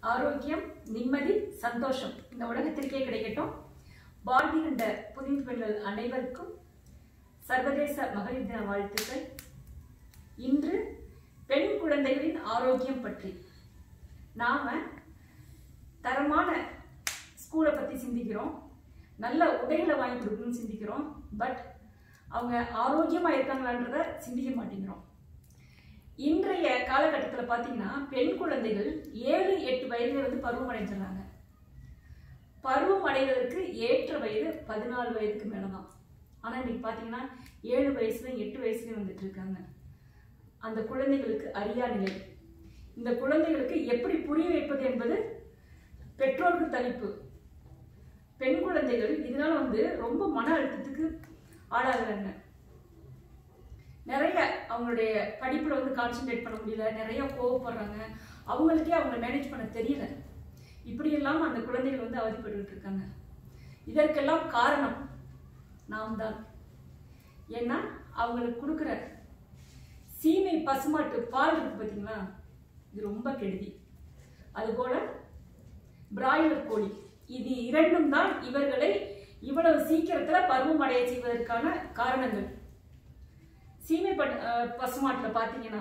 ஆரோக்கியம் நிம்மதி சந்தோஷம் இந்த உலகத்திற்கே கிடைக்கட்டும் பாரதி கண்ட புதிய பெண்கள் அனைவருக்கும் சர்வதேச மகளிர் தின வாழ்த்துக்கள் இன்று பெண் குழந்தைகளின் ஆரோக்கியம் பற்றி நாம தரமான ஸ்கூலை பற்றி சிந்திக்கிறோம் நல்ல உடைகளை வாங்கி கொடுக்கணும்னு சிந்திக்கிறோம் பட் அவங்க ஆரோக்கியமாக இருக்காங்களான்றத சிந்திக்க மாட்டேங்கிறோம் இன்றைய காலகட்டத்தில் பார்த்தீங்கன்னா பெண் குழந்தைகள் ஏழு எட்டு வயதுல வந்து பருவம் அடைஞ்சிடறாங்க பருவம் அடைவதற்கு ஏற்ற வயது பதினாலு வயதுக்கு மேலே தான் ஆனால் இன்னைக்கு பார்த்தீங்கன்னா ஏழு வயசுல எட்டு வயசுலேயும் வந்துட்டு இருக்காங்க அந்த குழந்தைகளுக்கு அறியா நிலை இந்த குழந்தைகளுக்கு எப்படி புரிய வைப்பது என்பது பெற்றோருக்கு தவிப்பு பெண் குழந்தைகள் இதனால வந்து ரொம்ப மன அழுத்தத்துக்கு ஆளாகிறாங்க நிறைய அவங்களுடைய படிப்புல வந்து கான்சென்ட்ரேட் பண்ண முடியல நிறைய கோவப்படுறாங்க அவங்களுக்கே அவங்கள மேனேஜ் பண்ண தெரியல இப்படி எல்லாம் அந்த குழந்தைகள் வந்து அவதிப்பட்டு இருக்காங்க இதற்கெல்லாம் காரணம் நாம் தான் ஏன்னா அவங்களுக்கு கொடுக்குற சீமை பசுமாட்டு பால் இருக்கு பார்த்தீங்களா இது ரொம்ப கெடுதி அதுபோல பிராய்லர் கோழி இது இரண்டும் தான் இவர்களை இவ்வளவு சீக்கிரத்துல பருவம் அடைய செய்வதற்கான காரணங்கள் சீமை பட் பசுமாட்டில் பார்த்தீங்கன்னா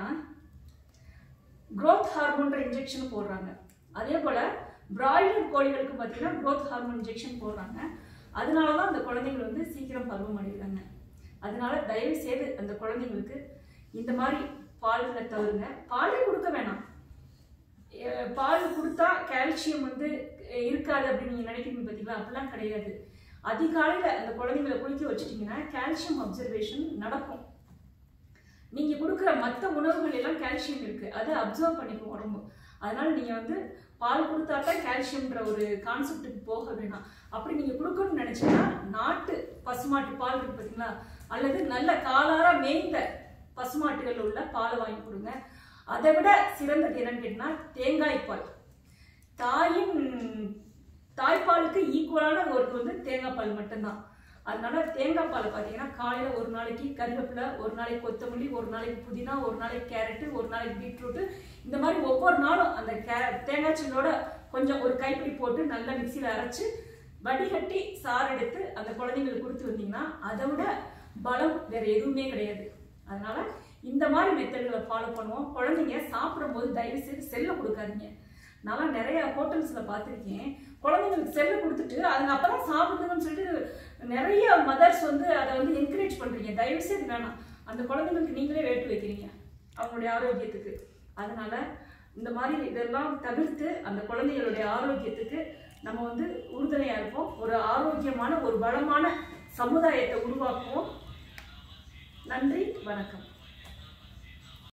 growth ஹார்மோன்ற இன்ஜெக்ஷன் போடுறாங்க அதே போல் பிராய்லர் கோழிகளுக்கு பார்த்தீங்கன்னா growth ஹார்மோன் இன்ஜெக்ஷன் போடுறாங்க அதனால தான் அந்த குழந்தைகள் வந்து சீக்கிரம் பருவம் அடைகிறாங்க அதனால தயவு செய்து அந்த குழந்தைங்களுக்கு இந்த மாதிரி பால்களை தவிருங்க பாலே கொடுக்க வேணாம் அஹ் பால் கொடுத்தா கால்சியம் வந்து அஹ் இருக்காது அப்படின்னு நீங்கள் நினைக்கிறீங்க பார்த்தீங்களா அப்படிலாம் கிடையாது அதிகாலையில் அந்த குழந்தைங்களை குளிக்க வச்சுட்டிங்கன்னா கால்சியம் அப்சர்வேஷன் நடக்கும் நீங்க கொடுக்குற மற்ற உணவுகள் எல்லாம் கால்சியம் இருக்கு அதை அப்சர்வ் பண்ணிக்கும் உடம்பு அதனால நீங்க வந்து பால் கொடுத்தா தான் கால்சியம்ன்ற ஒரு கான்செப்டுக்கு போக வேணாம் அப்படி நீங்க கொடுக்கணும்னு நினைச்சீங்கன்னா நாட்டு பசுமாட்டு பால் இருக்கு பார்த்தீங்களா அல்லது நல்ல காலார மேய்ந்த பசுமாட்டுகள் உள்ள பாலை வாங்கி கொடுங்க அதை விட சிறந்தது என்னன்னு கேட்டிங்கன்னா தேங்காய் பால் தாயின் தாய்ப்பாலுக்கு ஈக்குவலான ஒரு வந்து தேங்காய் பால் மட்டும்தான் அதனால தேங்காய் பாலை பார்த்தீங்கன்னா காலையில் ஒரு நாளைக்கு கருவேப்பிலை ஒரு நாளைக்கு கொத்தமல்லி ஒரு நாளைக்கு புதினா ஒரு நாளைக்கு கேரட்டு ஒரு நாளைக்கு பீட்ரூட்டு இந்த மாதிரி ஒவ்வொரு நாளும் அந்த கே தேங்காய் சில்லோட கொஞ்சம் ஒரு கைப்பிடி போட்டு நல்லா மிக்சியில் அரைச்சு வடிகட்டி சாறு எடுத்து அந்த குழந்தைங்களுக்கு கொடுத்து வந்தீங்கன்னா அதை விட பலம் வேற எதுவுமே கிடையாது அதனால இந்த மாதிரி மெத்தடுகளை ஃபாலோ பண்ணுவோம் குழந்தைங்க சாப்பிடும்போது தயவு செய்து செல்லை கொடுக்காதீங்க நான் நிறைய ஹோட்டல்ஸில் பார்த்துருக்கேன் குழந்தைங்களுக்கு செல்லை கொடுத்துட்டு அதுங்க அப்போ தான் சாப்பிடுதுன்னு சொல்லிட்டு நிறைய மதர்ஸ் வந்து அதை வந்து என்கரேஜ் பண்ணுறீங்க தயவு செய்து வேணாம் அந்த குழந்தைங்களுக்கு நீங்களே வேட்டு வைக்கிறீங்க அவங்களுடைய ஆரோக்கியத்துக்கு அதனால இந்த மாதிரி இதெல்லாம் தவிர்த்து அந்த குழந்தைகளுடைய ஆரோக்கியத்துக்கு நம்ம வந்து உறுதுணையாக இருப்போம் ஒரு ஆரோக்கியமான ஒரு வளமான சமுதாயத்தை உருவாக்குவோம் நன்றி வணக்கம்